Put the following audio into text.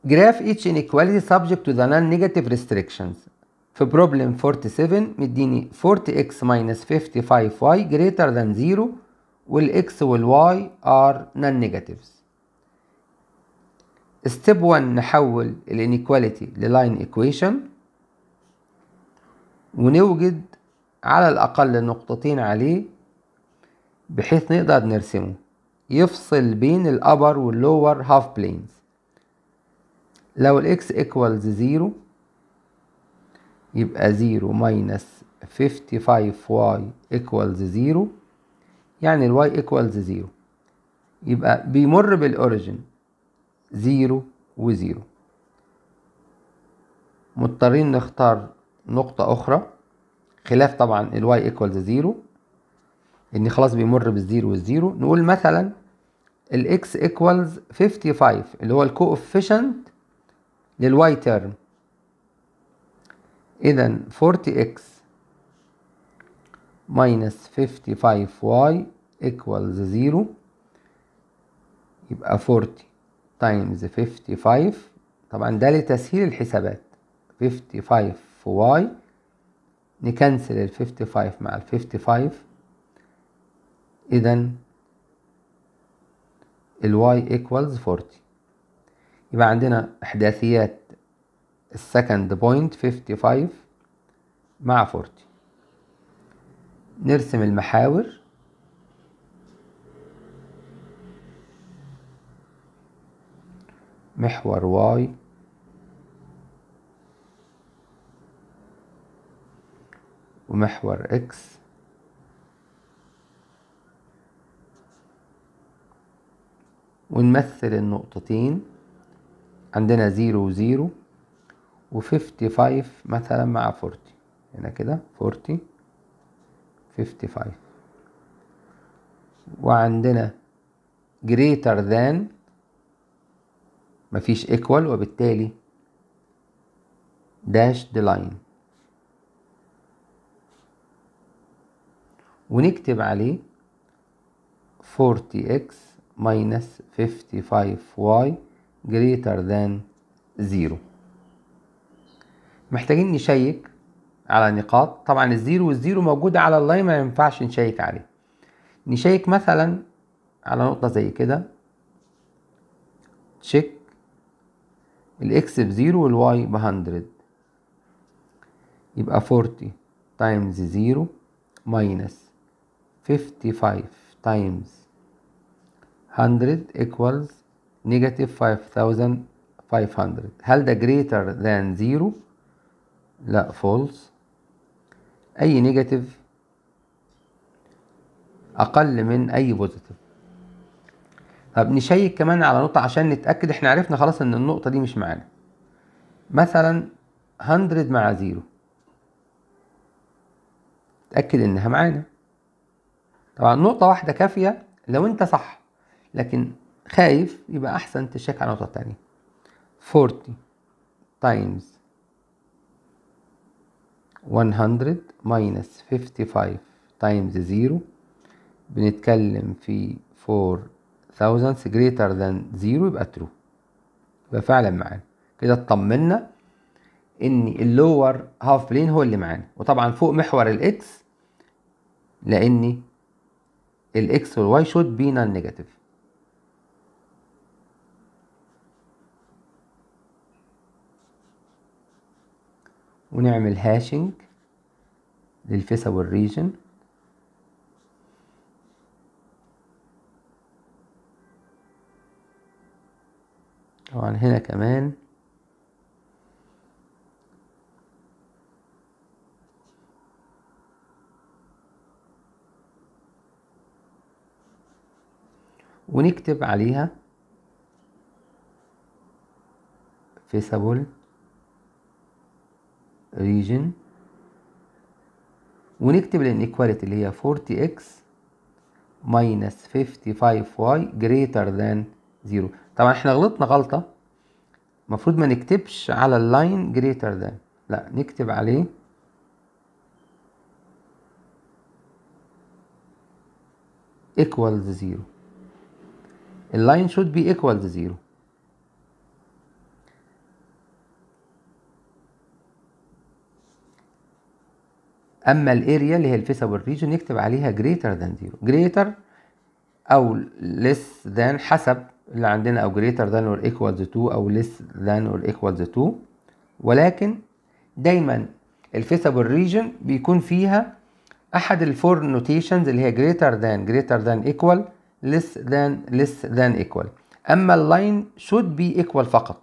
graph each inequality subject to the non-negative restrictions في problem 47 مديني 40x minus 55y greater than 0 والx والy are non-negatives step 1 نحول الانيكواليتي للاين equation ونوجد على الأقل نقطتين عليه بحيث نقدر نرسمه يفصل بين الأبر واللور هاف بلينز لو الإكس إيكوالز زيرو يبقى زيرو ماينس فيفتي فايف واي إيكوالز زيرو يعني الواي إيكوالز زيرو يبقى بيمر بالأوريجين زيرو وزيرو مضطرين نختار نقطة أخرى خلاف طبعا الواي ايكوالز زيرو ان خلاص بيمر بالزيرو والزيرو نقول مثلا الاكس ايكوالز 55 اللي هو الكوفيشنت للواي تيرم اذا 40x minus 55y equals 0 يبقى 40 times 55 طبعا ده لتسهيل الحسابات 55 في y نكنسل ال 55 مع ال 55 إذا ال y equals 40 يبقى عندنا إحداثيات السكند بوينت 55 مع 40 نرسم المحاور محور y ومحور x ونمثل النقطتين عندنا زيرو وزيرو وفيفتي فايف مثلا مع فورتي هنا كده فورتي فيفتي فايف وعندنا greater than مفيش equal وبالتالي dashed line ونكتب عليه 40x minus 55y greater than 0 محتاجين نشيك على نقاط طبعا الزيرو والزيرو موجودة على اللاين ما ينفعش نشيك عليه نشيك مثلا على نقطة زي كده تشيك الاكس بزيرو والواي بهندرد يبقى 40 تايمز زيرو ماينس 55 times 100 equals negative 5500 هل ده greater than 0 لا false اي نيجاتيف اقل من اي بوزيتيف طب نشيك كمان على نقطة عشان نتأكد احنا عرفنا خلاص ان النقطة دي مش معانا مثلا 100 مع 0 تأكد انها معانا طبعا نقطة واحدة كافية لو انت صح لكن خايف يبقى احسن تشيك على نقطة تانية 40 times 100 minus 55 times 0 بنتكلم في 4000 greater than 0 يبقى true يبقى فعلا معانا كده اطمنا ان اللور هاف بلين هو اللي معانا وطبعا فوق محور الاكس لان الاكس والواي should be non negative ونعمل هاشنج للفيسبل ريجن طبعا هنا كمان ونكتب عليها فيسبل region ونكتب الانيكواليتي اللي هي 40x minus 55y greater than 0 طبعا احنا غلطنا غلطة المفروض ما نكتبش على اللاين greater than لا نكتب عليه equals 0 اللاين should be equals 0 اما الاريا اللي هي الفيسبل ريجن نكتب عليها greater than 0 greater او less than حسب اللي عندنا او greater than or equal to 2 او less than or equal to 2 ولكن دايما الفيسبل ريجن بيكون فيها احد الفور نوتيشنز اللي هي greater than greater than equal less than less than equal اما اللاين should be equal فقط